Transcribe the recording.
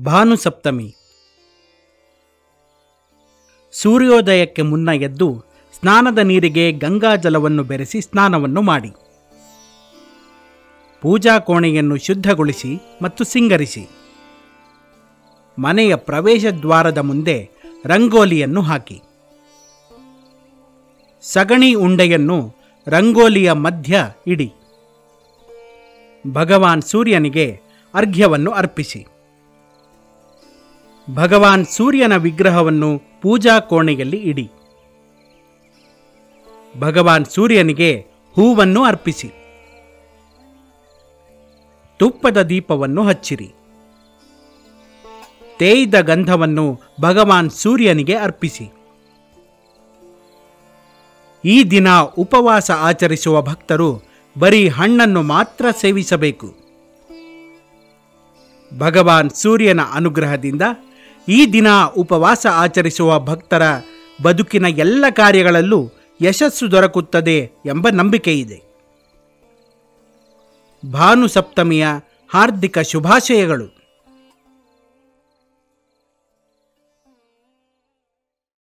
ಭಾನುಸಪ್ತಮಿ ಸೂರ್ಯೋದಯಕ್ಕೆ ಮುನ್ನ ಎದ್ದು ಸ್ನಾನದ ನೀರಿಗೆ ಗಂಗಾಜಲವನ್ನು ಬೆರೆಸಿ ಸ್ನಾನವನ್ನು ಮಾಡಿ ಪೂಜಾ ಕೋಣೆಯನ್ನು ಶುದ್ಧಗೊಳಿಸಿ ಮತ್ತು ಸಿಂಗರಿಸಿ ಮನೆಯ ಪ್ರವೇಶ ದ್ವಾರದ ಮುಂದೆ ರಂಗೋಲಿಯನ್ನು ಹಾಕಿ ಸಗಣಿ ಉಂಡೆಯನ್ನು ರಂಗೋಲಿಯ ಮಧ್ಯ ಇಡಿ ಭಗವಾನ್ ಸೂರ್ಯನಿಗೆ ಅರ್ಘ್ಯವನ್ನು ಅರ್ಪಿಸಿ ಭಗವಾನ್ ಸೂರ್ಯನ ವಿಗ್ರಹವನ್ನು ಪೂಜಾ ಕೋಣೆಯಲ್ಲಿ ಇಡಿ ಭಗವಾನ್ ಸೂರ್ಯನಿಗೆ ಹೂವನ್ನು ಅರ್ಪಿಸಿ ತುಪ್ಪದ ದೀಪವನ್ನು ಹಚ್ಚಿರಿ ತೇಯ್ದ ಗಂಧವನ್ನು ಭಗವಾನ್ ಸೂರ್ಯನಿಗೆ ಅರ್ಪಿಸಿ ಈ ದಿನ ಉಪವಾಸ ಆಚರಿಸುವ ಭಕ್ತರು ಬರೀ ಹಣ್ಣನ್ನು ಮಾತ್ರ ಸೇವಿಸಬೇಕು ಭಗವಾನ್ ಸೂರ್ಯನ ಅನುಗ್ರಹದಿಂದ ಈ ದಿನ ಉಪವಾಸ ಆಚರಿಸುವ ಭಕ್ತರ ಬದುಕಿನ ಎಲ್ಲ ಕಾರ್ಯಗಳಲ್ಲೂ ಯಶಸ್ಸು ದೊರಕುತ್ತದೆ ಎಂಬ ನಂಬಿಕೆ ಇದೆ ಭಾನು ಸಪ್ತಮಿಯ ಹಾರ್ದಿಕ ಶುಭಾಶಯಗಳು